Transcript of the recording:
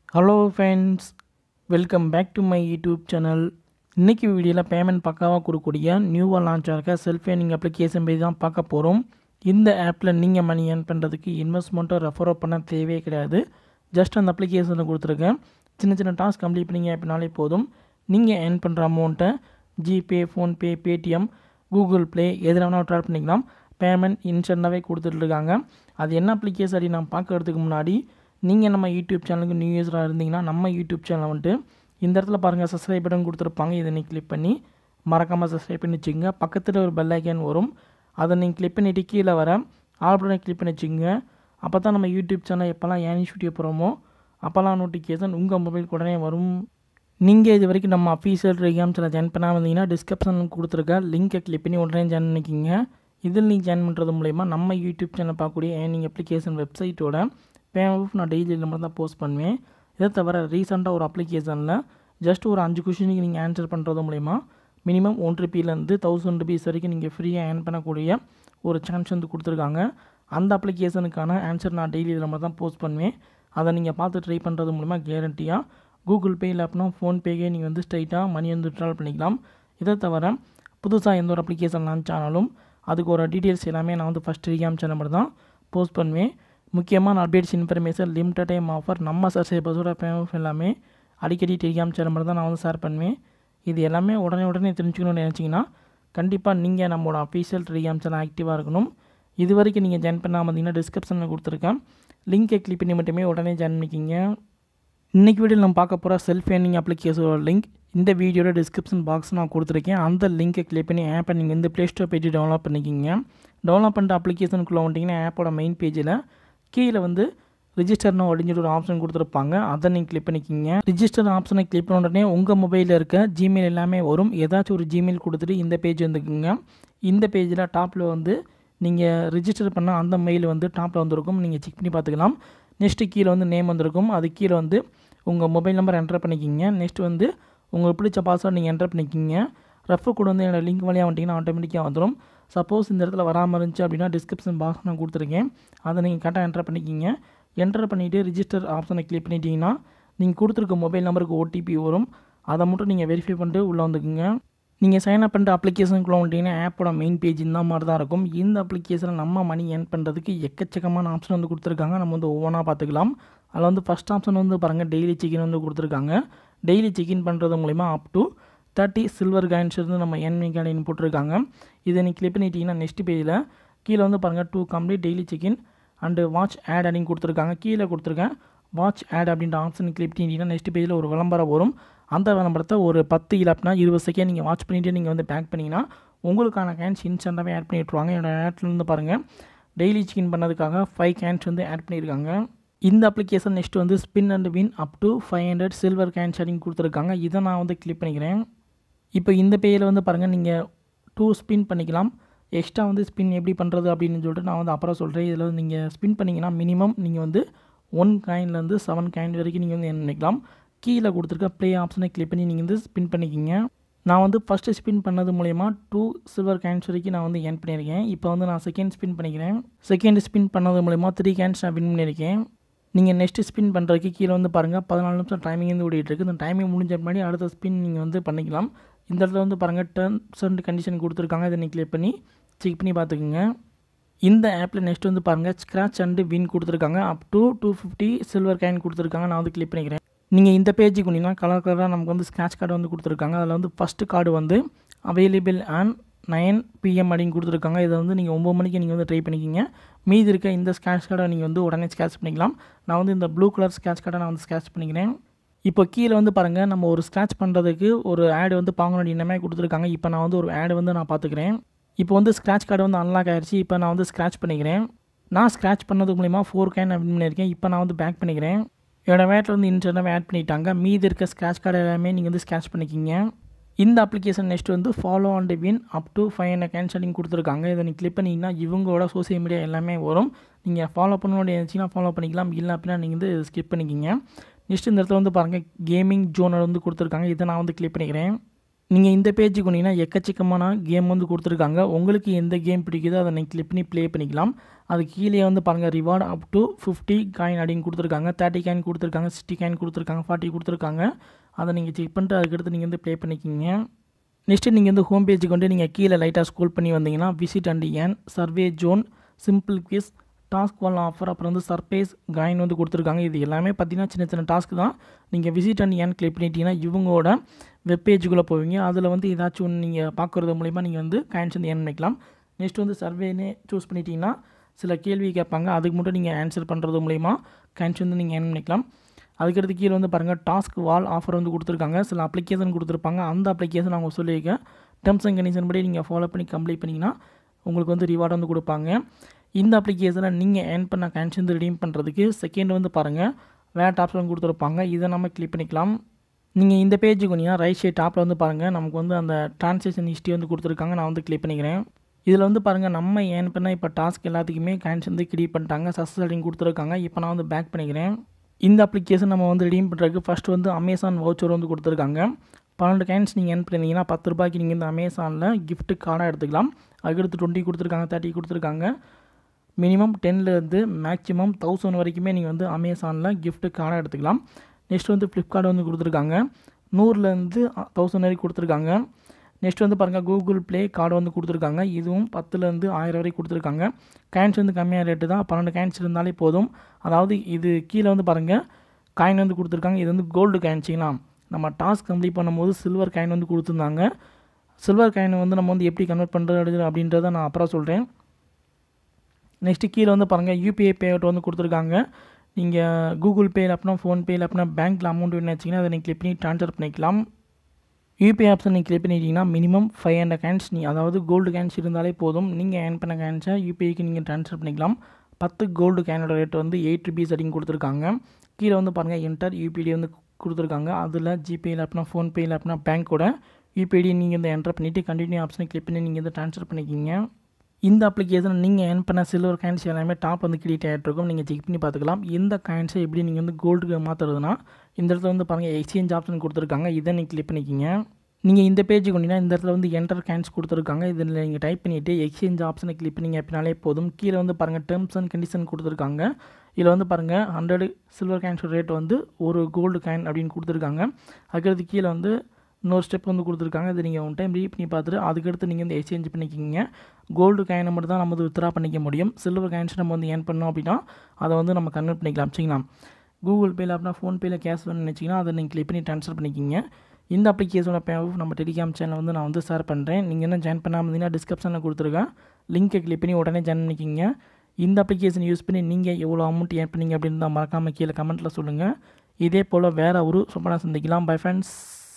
hello friends welcome back to my YouTube channel இன்றைக்கி வீடியோவில் payment பக்காவாக கொடுக்கக்கூடிய நியூவாக லான்ச் ஆகிற செல்ஃப் ஏர்னிங் அப்ளிகேஷன் பற்றி தான் பார்க்க போகிறோம் இந்த ஆப்பில் நீங்கள் மணி ஏர்ன் பண்ணுறதுக்கு இன்வெஸ்ட்மெண்ட்டோ ரெஃபரோ பண்ண தேவையே கிடையாது ஜஸ்ட் அந்த அப்ளிகேஷனில் கொடுத்துருக்கேன் சின்ன சின்ன டாஸ்க் கம்ப்ளீட் பண்ணிங்க அப்படின்னாலே போதும் நீங்கள் ஏர்ன் பண்ணுற அமௌண்ட்டை GPay PhonePe Paytm Google Play எதில் வேணால் ட்ரால் பண்ணிக்கலாம் பேமெண்ட் இன்ஸ்டண்ட்டாகவே கொடுத்துட்ருக்காங்க அது என்ன அப்ளிகேஷன் அப்படி நான் பார்க்கறதுக்கு முன்னாடி நீங்கள் நம்ம யூடியூப் சேனலுக்கு நியூ யூஸராக இருந்தீங்கன்னா நம்ம யூடியூப் சேனல் வந்துட்டு இந்த இடத்துல பாருங்கள் சப்ஸ்கிரைப் பட்டன் கொடுத்துருப்பாங்க இதை நீங்கள் கிளிக் பண்ணி மறக்காமல் சப்ஸ்கிரைப் பண்ணி வச்சுக்கோங்க பக்கத்தில் ஒரு பெல் ஐக்கான் வரும் அதை நீங்கள் கிளிக் பண்ணிவிட்டு கீழே வர ஆல் பட்டனை கிளிக் பண்ணி வச்சுக்கோங்க அப்போ தான் நம்ம யூடியூப் சேனல் எப்போல்லாம் ஏனிஷ் வீடியோ போகிறோமோ அப்போல்லாம் நோட்டிஃபிகேஷன் உங்கள் மொபைலுக்கு உடனே வரும் நீங்கள் இது வரைக்கும் நம்ம அஃபீஷியல் டெலிகிராம் சேனல் ஜாயின் பண்ணாமல் இருந்தீங்கன்னா டிஸ்கிரிப்ஷனில் கொடுத்துருக்க லிங்கை கிளிக் பண்ணி உடனே ஜாயின் பண்ணிக்கிங்க இதில் நீங்கள் ஜாயின் பண்ணுறது மூலயமா நம்ம யூடியூப் சேனல் பார்க்கக்கூடிய ஏர்னிங் அப்ளிகேஷன் வெப்சைட்டோட பேமெண்ட் நான் டெய்லி மட்டும் தான் போஸ்ட் பண்ணுவேன் இதை தவிர ரீசெண்டாக ஒரு அப்ளிகேஷனில் ஜஸ்ட் ஒரு அஞ்சு கொஷினுக்கு நீங்கள் ஆன்சர் பண்ணுறது மூலயமா மினிமம் ஒன் ருபிலேருந்து தௌசண்ட் ருபீஸ் வரைக்கும் நீங்கள் ஃப்ரீயாக ஏர்ன் பண்ணக்கூடிய ஒரு சான்ஸ் வந்து கொடுத்துருக்காங்க அந்த அப்ளிகேஷனுக்கான ஆன்சர் நான் டெய்லி இதில் மட்டும் தான் போஸ்ட் பண்ணுவேன் அதை நீங்கள் பார்த்து ட்ரை பண்ணுறது மூலமா கேரண்டியாக கூகுள் பே இல்லை அப்படின்னா ஃபோன்பேக்கே நீங்கள் வந்து ஸ்ட்ரைட்டாக மணி வந்து விட்ரால் பண்ணிக்கலாம் இதை தவிர புதுசாக எந்த ஒரு அப்ளிகேஷன் லான்ச் ஆனாலும் அதுக்கு ஒரு டீட்டெயில்ஸ் எல்லாமே நான் வந்து ஃபஸ்ட் டெலிகிராம் சேனல் மட்டும் தான் போஸ்ட் பண்ணுவேன் முக்கியமான updates information limited time offer நம்ம சப்ஸ்கிரைபர்ஸோட பேமெண்ட் எல்லாமே அடிக்கடி டெலிகிராம் சேனல் மட்டும் தான் நான் வந்து ஷேர் பண்ணுவேன் இது எல்லாமே உடனே உடனே தெரிஞ்சுக்கணும்னு நினச்சிங்கன்னா கண்டிப்பாக நீங்கள் நம்மளோட அஃபீஷியல் டெலிகிராம் சேனல் ஆக்டிவாக இருக்கணும் இது வரைக்கும் நீங்கள் ஜாயின் பண்ணாமல் இருந்தீங்கன்னா டிஸ்கிரிப்ஷனில் கொடுத்துருக்கேன் லிங்கை கிளிக் பண்ணி மட்டுமே உடனே ஜாயின் பண்ணிக்கிங்க இன்றைக்கி வீடியோவில் நம்ம பார்க்க போகிற செல்ஃப் ஏர்னிங் அப்ளிகேஷனோட லிங்க் இந்த வீடியோட டிஸ்கிரிப்ஷன் பாக்ஸ் நான் கொடுத்துருக்கேன் அந்த லிங்கை கிளிக் பண்ணி ஆப்பை நீங்கள் வந்து ப்ளே ஸ்டோர் பேஜ் டவுன்லோட் பண்ணிக்கிங்க டவுன்லோட் பண்ணிட்ட அப்ளிகேஷனுக்குள்ளே வந்துட்டிங்கன்னா ஆப்போட மெயின் பேஜில் கீழே வந்து ரிஜிஸ்டர்னு அப்படின்னு ஒரு ஆப்ஷன் கொடுத்துருப்பாங்க அதை நீங்கள் கிளிக் பண்ணிக்கிங்க ரிஜிஸ்டர் ஆப்ஷனை கிளிக் பண்ண உடனே உங்கள் மொபைலில் இருக்க ஜிமெயில் எல்லாமே வரும் ஏதாச்சும் ஒரு ஜிமெயில் கொடுத்துட்டு இந்த பேஜ் வந்துக்குங்க இந்த பேஜில் டாப்பில் வந்து நீங்கள் ரிஜிஸ்டர் பண்ண அந்த மெயில் வந்து டாப்பில் வந்திருக்கும் நீங்கள் செக் பண்ணி பார்த்துக்கலாம் நெக்ஸ்ட்டு கீழே வந்து நேம் வந்திருக்கும் அது கீழே வந்து உங்கள் மொபைல் நம்பர் என்டர் பண்ணிக்கிங்க நெக்ஸ்ட் வந்து உங்களுக்கு பிடிச்ச பாஸ்வேர்ட் நீங்கள் என்டர் பண்ணிக்கிங்க ரெஃபர் கோட் வந்து என்னோடய லிங்க் வழியாக வந்துட்டிங்கன்னா ஆட்டோமேட்டிக்காக வந்துடும் சப்போஸ் இந்த இடத்துல வராமல் இருந்துச்சு அப்படின்னா டிஸ்கிரிப்ஷன் பாக்ஸ் நான் கொடுத்துருக்கேன் அதை நீங்கள் கரெக்டாக என்டர் பண்ணிக்கிங்க என்டர் பண்ணிவிட்டு ரிஜிஸ்டர் ஆப்ஷனை கிளிக் பண்ணிட்டீங்கன்னா நீங்கள் கொடுத்துருக்க மொபைல் நம்பருக்கு ஓடிபி வரும் அதை மட்டும் நீங்கள் வெரிஃபை பண்ணிட்டு உள்ளே வந்துக்குங்க நீங்கள் சைன் அப் பண்ணிட்டு அப்ளிகேஷனுக்குள்ளே வந்துட்டிங்கன்னா ஆப்போட மெயின் பேஜ் இந்த மாதிரி தான் இருக்கும் இந்த அப்ளிகேஷனில் நம்ம மணி ஏர்ன் பண்ணுறதுக்கு எக்கச்சக்கமான ஆப்ஷன் வந்து கொடுத்துருக்காங்க நம்ம வந்து ஒவ்வொன்றா பார்த்துக்கலாம் அதில் வந்து ஃபஸ்ட் ஆப்ஷன் வந்து பாருங்கள் டெய்லி செக்கின் வந்து கொடுத்துருக்காங்க டெய்லி செக்இன் பண்ணுறது மூலிமா up to thirty silver coins இருந்து நம்ம என்மி காயின் போட்டிருக்காங்க இதை நீ கிளிக் பண்ணிட்டீங்கன்னா நெக்ஸ்ட் பேஜில் கீழே வந்து பாருங்கள் to complete daily check in and watch ad அப்படின்னு கொடுத்துருக்காங்க கீழே கொடுத்துருக்கேன் வாட்ச் ஆட் அப்படின்ற ஆப்ஷன் கிளிக் பண்ணிட்டீங்கன்னா நெக்ஸ்ட் பேஜில் ஒரு விளம்பரம் வரும் அந்த விளம்பரத்தை ஒரு பத்து இல்லாட்டினா இருபது செகண்ட் நீங்கள் வாட்ச் பண்ணிவிட்டு நீங்கள் வந்து பேக் பண்ணிங்கன்னா உங்களுக்கான கேன்ஸ் இன்ஸ்டண்ட்டாகவே ஆட் பண்ணி விட்ருவாங்க என்னோடய ஆட்லேருந்து பாருங்கள் டெய்லி சிக்கன் பண்ணதுக்காக ஃபைவ் கேன்ஸ் வந்து ஆட் பண்ணியிருக்காங்க இந்த அப்ளிகேஷன் நெக்ஸ்ட் வந்து spin and win up to five hundred silver coins அப்படின்னு கொடுத்துருக்காங்க இதை நான் வந்து கிளிக் பண்ணிக்கிறேன் இப்போ இந்த பேஜில் வந்து பாருங்கள் நீங்கள் டூ ஸ்பின் பண்ணிக்கலாம் எக்ஸ்ட்ரா வந்து ஸ்பின் எப்படி பண்ணுறது அப்படின்னு சொல்லிட்டு நான் வந்து அப்புறம் சொல்கிறேன் இதில் வந்து நீங்கள் ஸ்பின் பண்ணிங்கன்னா மினிமம் நீங்கள் வந்து ஒன் காயின்லேருந்து செவன் காயின் வரைக்கும் நீங்கள் வந்து என்ன நினைக்கலாம் கீழே கொடுத்துருக்க ப்ளே ஆப்ஷனை கிளிக் பண்ணி நீங்கள் வந்து ஸ்பின் பண்ணிக்கிங்க நான் வந்து ஃபஸ்ட்டு ஸ்பின் பண்ணது மூலயமா டூ சில்வர் கேன்ஸ் வரைக்கும் நான் வந்து ஏர்ன் பண்ணியிருக்கேன் இப்போ வந்து நான் செகண்ட் ஸ்பின் பண்ணிக்கிறேன் செகண்ட் ஸ்பின் பண்ணது மூலயமா த்ரீ கேன்ஸ் நான் வின் பண்ணியிருக்கேன் நீங்கள் நெக்ஸ்ட்டு ஸ்பின் பண்ணுறதுக்கு கீழே வந்து பாருங்கள் பதினாலு நிமிஷம் டைமிங் வந்து ஓடிட்டு இருக்குது இந்த டைமிங் முடிஞ்ச முன்னாடி அடுத்த ஸ்பின் நீங்கள் வந்து பண்ணிக்கலாம் இந்த இடத்துல வந்து பாருங்கள் டேர்ம்ஸ் அண்ட் கண்டிஷன் கொடுத்துருக்காங்க இதை நீங்கள் கிளிக் பண்ணி செக் பண்ணி பார்த்துக்குங்க இந்த ஆப்பில் நெக்ஸ்ட் வந்து பாருங்கள் ஸ்க்ராச் அண்டு வின் கொடுத்துருக்காங்க up to two fifty silver coin கொடுத்துருக்காங்க நான் வந்து கிளிக் பண்ணிக்கிறேன் நீங்கள் இந்த பேஜுக்கு வந்தீங்கன்னா கலர் கலராக நமக்கு வந்து ஸ்க்ராட்ச் கார்டு வந்து கொடுத்துருக்காங்க அதில் வந்து ஃபஸ்ட்டு கார்டு வந்து அவைலபிள் அண்ட் நைன் பிஎம் அப்படின்னு கொடுத்துருக்காங்க இதை வந்து நீங்கள் ஒம்பது மணிக்கு நீங்கள் வந்து ட்ரை பண்ணிக்கிங்க மீதி இருக்க இந்த ஸ்க்ராட்ச் கார்டை நீங்கள் வந்து உடனே ஸ்க்ராட்ச் பண்ணிக்கலாம் நான் வந்து இந்த ப்ளூ கலர் ஸ்க்ராட்ச் கார்டை நான் வந்து ஸ்க்ராட்ச் பண்ணிக்கிறேன் இப்போ கீழே வந்து பாருங்கள் நம்ம ஒரு ஸ்க்ராட்ச் பண்ணுறதுக்கு ஒரு ஆடு வந்து பார்க்கணும் இன்னமே கொடுத்துருக்காங்க இப்போ நான் வந்து ஒரு ஆடு வந்து நான் பார்த்துக்கிறேன் இப்போ வந்து ஸ்க்ராட்ச் கார்டு வந்து அன்லாக் ஆகிடுச்சு இப்போ நான் வந்து ஸ்க்ராட்ச் பண்ணிக்கிறேன் நான் ஸ்க்ராட்ச் பண்ணது மூலிமா ஃபோர் கேன் அப்படின்னு பண்ணியிருக்கேன் இப்போ நான் வந்து பேக் பண்ணிக்கிறேன் என்னோடய வேட்டில் வந்து இன்ஸ்டன்டாகவே ஆட் பண்ணிட்டாங்க மீதி இருக்க ஸ்க்ராட்ச் கார்டு எல்லாமே நீங்கள் வந்து ஸ்க்ராட்ச் பண்ணிக்கிங்க இந்த அப்ளிகேஷன் நெக்ஸ்ட் வந்து follow and win up to five hundred கேன்சலிங் கொடுத்துருக்காங்க இதை நீங்கள் கிளிக் பண்ணிங்கன்னா இவங்களோட சோசியல் மீடியா எல்லாமே வரும் நீங்கள் ஃபாலோ பண்ணணும்னு இருந்துச்சுன்னா ஃபாலோ பண்ணிக்கலாம் இல்லை அப்படின்னா நீங்கள் வந்து ஸ்கிப் பண்ணிக்கிங்க நெக்ஸ்ட் இந்த இடத்துல வந்து பாருங்கள் கேமிங் ஜோனர் வந்து கொடுத்துருக்காங்க இதை நான் வந்து கிளிக் பண்ணிக்கிறேன் நீங்கள் இந்த பேஜுக்கு வந்தீங்கன்னா எக்கச்சக்கமான கேம் வந்து கொடுத்துருக்காங்க உங்களுக்கு எந்த கேம் பிடிக்குதோ அதை நீங்கள் கிளிக் பண்ணி ப்ளே பண்ணிக்கலாம் அது கீழே வந்து பாருங்கள் reward up to fifty coin அப்படின்னு கொடுத்துருக்காங்க தேர்ட்டி காயின் கொடுத்துருக்காங்க சிக்ஸ்டி காயின் கொடுத்துருக்காங்க ஃபார்ட்டி கொடுத்துருக்காங்க அதை நீங்கள் செக் பண்ணிட்டு அதுக்கடுத்து நீங்கள் வந்து ப்ளே பண்ணிக்கிங்க நெக்ஸ்ட்டு நீங்கள் வந்து ஹோம் பேஜுக்கு வந்து நீங்கள் கீழே லைட்டாக ஸ்க்ரோல் பண்ணி வந்தீங்கன்னா visit and earn survey zone simple quiz task wall offer அப்புறம் வந்து சர்ப்ரைஸ் காயின் வந்து கொடுத்துருக்காங்க இது எல்லாமே பார்த்தீங்கன்னா சின்ன சின்ன டாஸ்க் தான் நீங்கள் விசிட் அண்ட் ஏன் கிளிக் பண்ணிட்டீங்கன்னா இவங்களோட வெப்பேஜுக்குள்ளே போவீங்க அதில் வந்து ஏதாச்சும் ஒன்று நீங்கள் பார்க்குறது மூலிமா நீங்கள் வந்து காயின்ஸ் வந்து ஏன் பண்ணிக்கலாம் நெக்ஸ்ட் வந்து சர்வேனே சூஸ் பண்ணிட்டீங்கன்னா சில கேள்வி கேட்பாங்க அதுக்கு மட்டும் நீங்கள் ஆன்சர் பண்ணுறது மூலிமா காயின்ஸ் வந்து நீங்கள் ஏன் பண்ணிக்கலாம் அதுக்கடுத்து கீழே வந்து பாருங்கள் டாஸ்க் வால் ஆஃபர் வந்து கொடுத்துருக்காங்க சில அப்ளிகேஷன் கொடுத்துருப்பாங்க அந்த அப்ளிகேஷன் அவங்க சொல்லியிருக்கேன் டேர்ம்ஸ் அண்ட் கண்டிஷன் படி நீங்கள் ஃபாலோ பண்ணி கம்ப்ளீட் பண்ணிங்கன்னா உங்களுக்கு வந்து ரிவார்டு வந்து கொடுப்பாங்க இந்த அப்ளிகேஷனை நீங்கள் ஏர்ன் பண்ண காயின்ஸ் வந்து ரிடீம் பண்ணுறதுக்கு செகண்ட் வந்து பாருங்கள் வேட் ஆப்ஷன் கொடுத்துருப்பாங்க இதை நம்ம கிளிக் பண்ணிக்கலாம் நீங்கள் இந்த பேஜுக்கு வந்தீங்கன்னா ரைட் சைட் டாப்பில் வந்து பாருங்கள் நமக்கு வந்து அந்த ட்ரான்சாக்ஷன் ஹிஸ்ட்ரி வந்து கொடுத்துருக்காங்க நான் வந்து கிளிக் பண்ணிக்கிறேன் இதில் வந்து பாருங்கள் நம்ம ஏன் பண்ண இப்போ டாஸ்க் எல்லாத்துக்குமே காயின்ஸ் வந்து கிரியேட் பண்ணிட்டாங்க சக்ஸஸ் அப்படின்னு கொடுத்துருக்காங்க இப்போ நான் வந்து பேக் பண்ணிக்கிறேன் இந்த அப்ளிகேஷன் நம்ம வந்து ரிடீம் பண்ணுறதுக்கு ஃபஸ்ட்டு வந்து அமேசான் வவுச்சர் வந்து கொடுத்துருக்காங்க பன்னெண்டு காயின்ஸ் நீங்கள் ஏன் பண்ணியிருந்தீங்கன்னா பத்து ரூபாய்க்கு நீங்கள் இந்த அமேசானில் கிஃப்ட் கார்டாக எடுத்துக்கலாம் அதுக்கடுத்து டுவெண்ட்டி கொடுத்துருக்காங்க தேர்ட்டி கொடுத்துருக்காங்க மினிமம் டென்லேருந்து மேக்ஸிமம் தௌசண்ட் வரைக்குமே நீங்கள் வந்து அமேசானில் கிஃப்ட் கார்டாக எடுத்துக்கலாம் நெக்ஸ்ட் வந்து ஃப்ளிப்கார்ட் வந்து கொடுத்துருக்காங்க நூறுலேருந்து தௌசண்ட் வரைக்கும் கொடுத்துருக்காங்க நெக்ஸ்ட் வந்து பாருங்கள் கூகுள் ப்ளே கார்டு வந்து கொடுத்துருக்காங்க இதுவும் பத்துலேருந்து ஆயிரம் வரைக்கும் கொடுத்துருக்காங்க காயின்ஸ் வந்து கம்மியான ரேட்டு தான் பன்னெண்டு காயின்ஸ் இருந்தாலே போதும் அதாவது இது கீழே வந்து பாருங்கள் காயின் வந்து கொடுத்துருக்காங்க இது வந்து கோல்டு காயின்ஸிங்களா நம்ம டாஸ்க் கம்ப்ளீட் பண்ணும்போது சில்வர் காயின் வந்து கொடுத்துருந்தாங்க சில்வர் காயினை வந்து நம்ம வந்து எப்படி கன்வெர்ட் பண்ணுறது அப்படின்றத நான் அப்புறம் சொல்கிறேன் நெக்ஸ்ட்டு கீழே வந்து பாருங்கள் யூபிஐ பே அவுட் வந்து கொடுத்துருக்காங்க நீங்கள் கூகுள் பே அப்படின்னா ஃபோன்பே அப்படின்னா பேங்க்கில் அமௌண்ட் வேணும் வச்சிங்கன்னா அதை நீங்கள் கிளிக் பண்ணி ட்ரான்ஸ்ஃபர் பண்ணிக்கலாம் யூபிஐ ஆப்ஷன் நீங்கள் கிளிக் பண்ணிட்டீங்கன்னா மினிமம் ஃபைவ் ஹண்ட்ரட் கேன்ஸ் நீ அதாவது கோல்டு கேன்ஸ் இருந்தாலே போதும் நீங்கள் ஏர்ன் பண்ண கேன்ஸை யூபிஐக்கு நீங்கள் ட்ரான்ஸ்ஃபர் பண்ணிக்கலாம் பத்து கோல்டு கேனோட ரேட் வந்து எயிட் ருபீஸ் அப்படின்னு கொடுத்துருக்காங்க கீழே வந்து பாருங்கள் என்டர் யூபிடி வந்து கொடுத்துருக்காங்க அதில் ஜிபேயில் அப்படின்னா ஃபோன்பேயில் அப்படின்னா பேங்க்கோட யூபிஐடி நீங்கள் வந்து என்டர் பண்ணிவிட்டு கண்டினியூ ஆப்ஷனை கிளிக் பண்ணி நீங்கள் வந்து ட்ரான்ஸ்ஃபர் பண்ணிக்கிங்க இந்த அப்ளிகேஷன் நீங்கள் ஏர்ன் பண்ண சில்வர் காயின்ஸ் எல்லாமே டாப் வந்து கிரியேட் ஆகிட்ருக்கும் நீங்கள் செக் பண்ணி பார்த்துக்கலாம் இந்த காயின்ஸை எப்படி நீங்கள் வந்து கோல்டுக்கு மாற்றுறதுனா இந்த இடத்துல வந்து பாருங்கள் எக்ஸ்சேஞ்ச் ஆப்ஷன் கொடுத்துருக்காங்க இதை நீங்கள் கிளிக் பண்ணிக்கிங்க நீங்கள் இந்த பேஜுக்கு வந்தீங்கன்னா இந்த இடத்துல வந்து என்டர் காயின்ஸ் கொடுத்துருக்காங்க இதில் நீங்கள் டைப் பண்ணிவிட்டு எக்ஸ்சேஞ்ச் ஆப்ஷனை கிளிக் பண்ணிங்க அப்படின்னாலே போதும் கீழே வந்து பாருங்கள் டேர்ம்ஸ் அண்ட் கண்டிஷன் கொடுத்துருக்காங்க இதில் வந்து பாருங்கள் ஹண்ட்ரட் சில்வர் காயின்ஸ் ரேட் வந்து ஒரு கோல்டு காயின் அப்படின்னு கொடுத்துருக்காங்க அதுக்கடுத்து கீழே வந்து இன்னொரு ஸ்டெப் வந்து கொடுத்துருக்காங்க இதை நீங்கள் ஒன் டைம் ரீட் பண்ணி பார்த்துட்டு அதுக்கடுத்து நீங்கள் வந்து எக்ஸ்சேஞ்ச் பண்ணிக்கிங்க கோல்டு காயினை மட்டும் தான் நம்ம வந்து வித்ரா பண்ணிக்க முடியும் சில்வர் காயின்ஸ் நம்ம வந்து ஏர்ன் பண்ணோம் அப்படின்னா அதை வந்து நம்ம கன்வெர்ட் பண்ணிக்கலாம் வச்சுங்களா கூகுள் பேயில் அப்படின்னா ஃபோன்பேயில் கேஷ் வேணும்னு நினச்சிங்கன்னா அதை நீங்கள் கிளிக் பண்ணி ட்ரான்ஸ்ஃபர் பண்ணிக்கிங்க இந்த அப்ளிகேஷனோட பே நம்ம டெலிகிராம் சேனல் வந்து நான் வந்து ஷேர் பண்ணுறேன் நீங்கள் என்ன ஜாயின் பண்ணாமல் இருந்தீங்கன்னா டிஸ்கிரிப்ஷனில் கொடுத்துருக்கேன் லிங்க்கை கிளிக் பண்ணி உடனே ஜாயின் பண்ணிக்கிங்க இந்த அப்ளிகேஷன் யூஸ் பண்ணி நீங்கள் எவ்வளோ அமௌண்ட் ஏர்ன் பண்ணீங்க அப்படின்னு தான் மறக்காமல் கீழே கமெண்ட்டில் சொல்லுங்கள் இதே போல் வேறு ஒரு சூப்பராக சந்திக்கலாம் பை ஃப்ரெண்ட்ஸ்